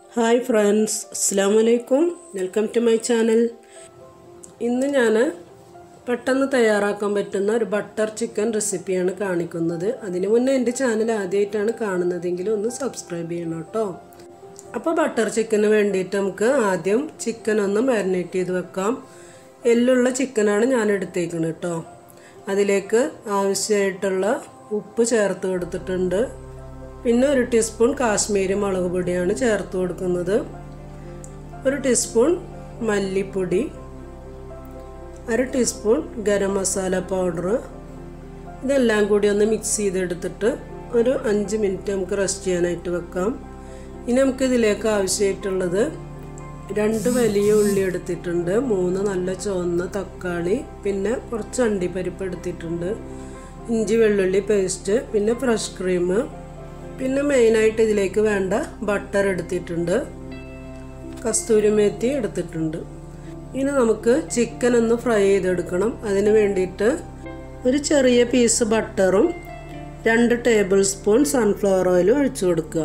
hi friends അസ്സാം വലൈക്കും welcome to my channel ഇന്ന് ഞാൻ പെട്ടെന്ന് തയ്യാറാക്കാൻ പറ്റുന്ന ഒരു ബട്ടർ ചിക്കൻ റെസിപ്പിയാണ് കാണിക്കുന്നത് അതിന് മുന്നേ എൻ്റെ ചാനൽ ആദ്യമായിട്ടാണ് കാണുന്നതെങ്കിൽ ഒന്ന് സബ്സ്ക്രൈബ് ചെയ്യണം കേട്ടോ അപ്പോൾ ബട്ടർ ചിക്കന് വേണ്ടിയിട്ട് നമുക്ക് ആദ്യം ചിക്കൻ ഒന്ന് മാരിനേറ്റ് ചെയ്ത് വെക്കാം എല്ലുള്ള ചിക്കനാണ് ഞാൻ എടുത്തേക്കുന്നത് കേട്ടോ അതിലേക്ക് ആവശ്യമായിട്ടുള്ള ഉപ്പ് ചേർത്ത് കൊടുത്തിട്ടുണ്ട് പിന്നെ ഒരു ടീസ്പൂൺ കാശ്മീരി മുളക് പൊടിയാണ് ചേർത്ത് കൊടുക്കുന്നത് ഒരു ടീസ്പൂൺ മല്ലിപ്പൊടി അര ടീസ്പൂൺ ഗരം മസാല പൗഡർ ഇതെല്ലാം കൂടി ഒന്ന് മിക്സ് ചെയ്തെടുത്തിട്ട് ഒരു അഞ്ച് മിനിറ്റ് നമുക്ക് റെസ്റ്റ് ചെയ്യാനായിട്ട് വെക്കാം ഇനി നമുക്ക് ഇതിലേക്ക് ആവശ്യമായിട്ടുള്ളത് രണ്ട് വലിയ ഉള്ളി എടുത്തിട്ടുണ്ട് മൂന്ന് നല്ല ചുവന്ന തക്കാളി പിന്നെ കുറച്ച് അണ്ടിപ്പരിപ്പ് എടുത്തിട്ടുണ്ട് ഇഞ്ചി വെള്ളുള്ളി പേസ്റ്റ് പിന്നെ ഫ്രഷ് ക്രീം പിന്നെ മെയിനായിട്ട് ഇതിലേക്ക് വേണ്ട ബട്ടർ എടുത്തിട്ടുണ്ട് കസ്തൂരി മേത്തി എടുത്തിട്ടുണ്ട് ഇനി നമുക്ക് ചിക്കൻ ഒന്ന് ഫ്രൈ ചെയ്തെടുക്കണം അതിന് വേണ്ടിയിട്ട് ഒരു ചെറിയ പീസ് ബട്ടറും രണ്ട് ടേബിൾ സ്പൂൺ സൺഫ്ലവർ ഓയിലും ഒഴിച്ചു കൊടുക്കുക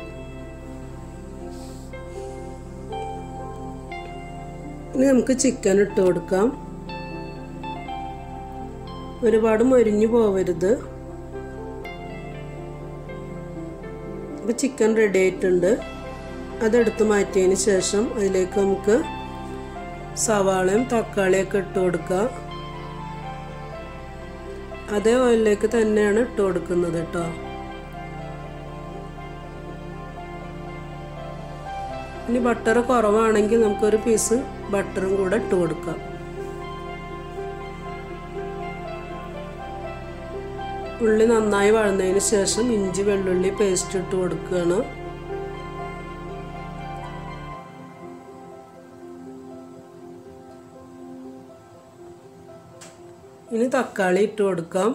ഇനി നമുക്ക് ചിക്കൻ ഇട്ട് കൊടുക്കാം ഒരുപാട് മൊരിഞ്ഞു പോവരുത് അപ്പോൾ ചിക്കൻ റെഡി ആയിട്ടുണ്ട് അതെടുത്ത് മാറ്റിയതിന് ശേഷം അതിലേക്ക് നമുക്ക് സവാളയും തക്കാളിയൊക്കെ ഇട്ട് കൊടുക്കുക അതേ ഓയിലിലേക്ക് തന്നെയാണ് ഇട്ട് കൊടുക്കുന്നത് കേട്ടോ ഇനി ബട്ടർ കുറവാണെങ്കിൽ നമുക്കൊരു പീസ് ബട്ടറും കൂടെ ഇട്ട് കൊടുക്കാം ഉള്ളി നന്നായി വഴന്നതിന് ശേഷം ഇഞ്ചി വെള്ളുള്ളി പേസ്റ്റ് ഇട്ട് കൊടുക്കുകയാണ് ഇനി തക്കാളി ഇട്ട് കൊടുക്കാം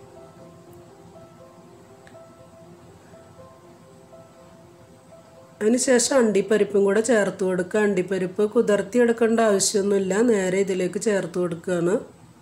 അതിനുശേഷം അണ്ടിപ്പരിപ്പും കൂടെ ചേർത്ത് കൊടുക്കുക അണ്ടിപ്പരിപ്പ് കുതിർത്തി എടുക്കേണ്ട ആവശ്യമൊന്നുമില്ല നേരെ ഇതിലേക്ക് ചേർത്ത് കൊടുക്കുകയാണ്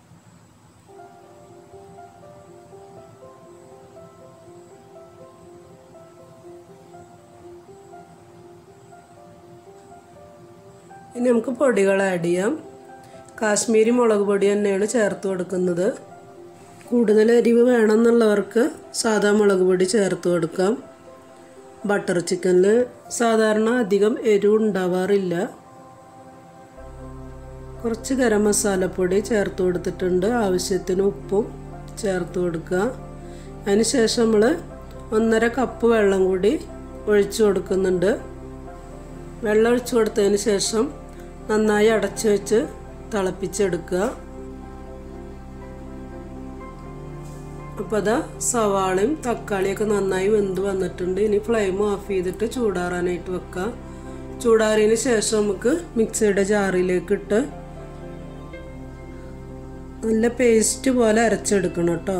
ഇനി നമുക്ക് പൊടികൾ ആഡ് ചെയ്യാം കാശ്മീരി മുളക് പൊടി തന്നെയാണ് ചേർത്ത് കൊടുക്കുന്നത് കൂടുതൽ എരിവ് വേണമെന്നുള്ളവർക്ക് സാധാ മുളക് പൊടി ചേർത്ത് കൊടുക്കാം ബട്ടർ ചിക്കനിൽ സാധാരണ അധികം എരിവ് ഉണ്ടാവാറില്ല കുറച്ച് ഗരം മസാലപ്പൊടി ചേർത്ത് കൊടുത്തിട്ടുണ്ട് ആവശ്യത്തിന് ഉപ്പും ചേർത്ത് കൊടുക്കുക അതിന് ശേഷം നമ്മൾ ഒന്നര കപ്പ് വെള്ളം കൂടി ഒഴിച്ചു കൊടുക്കുന്നുണ്ട് വെള്ളം ഒഴിച്ചു കൊടുത്തതിന് ശേഷം നന്നായി അടച്ചു വെച്ച് തിളപ്പിച്ചെടുക്കുക അപ്പോൾ അതാ സവാളയും തക്കാളിയൊക്കെ നന്നായി വെന്ത് വന്നിട്ടുണ്ട് ഇനി ഫ്ലെയിം ഓഫ് ചെയ്തിട്ട് ചൂടാറാനായിട്ട് വെക്കാം ചൂടാറിയതിന് ശേഷം നമുക്ക് മിക്സിയുടെ ജാറിലേക്ക് ഇട്ട് നല്ല പേസ്റ്റ് പോലെ അരച്ചെടുക്കണം കേട്ടോ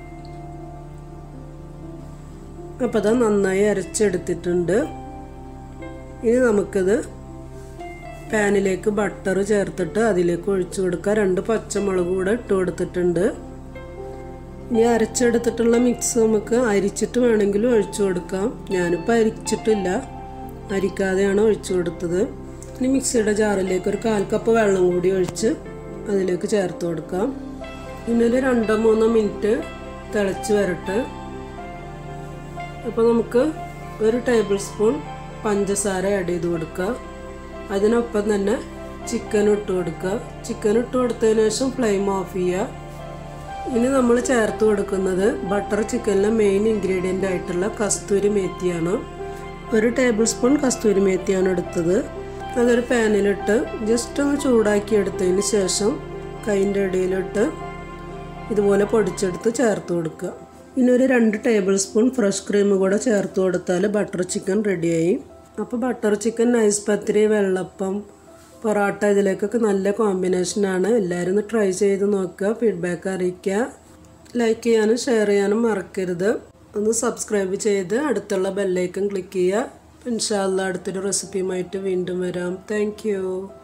അപ്പോൾ അത് നന്നായി അരച്ചെടുത്തിട്ടുണ്ട് ഇനി നമുക്കിത് പാനിലേക്ക് ബട്ടർ ചേർത്തിട്ട് അതിലേക്ക് ഒഴിച്ചു കൊടുക്കുക രണ്ട് പച്ചമുളക് കൂടെ ഇട്ട് കൊടുത്തിട്ടുണ്ട് ഇനി അരച്ചെടുത്തിട്ടുള്ള മിക്സ് നമുക്ക് അരിച്ചിട്ട് വേണമെങ്കിലും ഒഴിച്ചു കൊടുക്കാം ഞാനിപ്പോൾ അരിച്ചിട്ടില്ല അരിക്കാതെയാണ് ഒഴിച്ചു കൊടുത്തത് ഇനി മിക്സിയുടെ ജാറിലേക്ക് ഒരു കാൽ കപ്പ് വെള്ളം കൂടി ഒഴിച്ച് അതിലേക്ക് ചേർത്ത് കൊടുക്കാം ഇനി ഒരു രണ്ടോ മൂന്നോ മിനിറ്റ് തിളച്ച് വരട്ടെ അപ്പോൾ നമുക്ക് ഒരു ടേബിൾ സ്പൂൺ പഞ്ചസാര ആഡ് ചെയ്ത് കൊടുക്കുക അതിനൊപ്പം തന്നെ ചിക്കൻ ഇട്ട് കൊടുക്കുക ചിക്കൻ ഇട്ട് കൊടുത്തതിന് ശേഷം ഫ്ലെയിം ഓഫ് ചെയ്യുക ഇനി നമ്മൾ ചേർത്ത് കൊടുക്കുന്നത് ബട്ടർ ചിക്കനിലെ മെയിൻ ഇൻഗ്രീഡിയൻ്റ് ആയിട്ടുള്ള കസ്തൂരി മേത്തിയാണ് ഒരു ടേബിൾ സ്പൂൺ കസ്തൂരി മേത്തിയാണ് എടുത്തത് അതൊരു പാനിലിട്ട് ജസ്റ്റ് ഒന്ന് ചൂടാക്കി എടുത്തതിന് ശേഷം കൈൻ്റെ ഇടയിലിട്ട് ഇതുപോലെ പൊടിച്ചെടുത്ത് ചേർത്ത് കൊടുക്കുക ഇനി ഒരു രണ്ട് ടേബിൾ സ്പൂൺ ഫ്രഷ് ക്രീം കൂടെ ചേർത്ത് കൊടുത്താൽ ബട്ടർ ചിക്കൻ റെഡിയായി അപ്പോൾ ബട്ടർ ചിക്കൻ നൈസ് പത്തിരി വെള്ളപ്പം പൊറോട്ട ഇതിലേക്കൊക്കെ നല്ല കോമ്പിനേഷനാണ് എല്ലാവരും ഒന്ന് ട്രൈ ചെയ്ത് നോക്കുക ഫീഡ്ബാക്ക് അറിയിക്കുക ലൈക്ക് ചെയ്യാനും ഷെയർ ചെയ്യാനും മറക്കരുത് ഒന്ന് സബ്സ്ക്രൈബ് ചെയ്ത് അടുത്തുള്ള ബെല്ലൈക്കൺ ക്ലിക്ക് ചെയ്യുക ഇൻഷാല്ല അടുത്തൊരു റെസിപ്പിയുമായിട്ട് വീണ്ടും വരാം താങ്ക്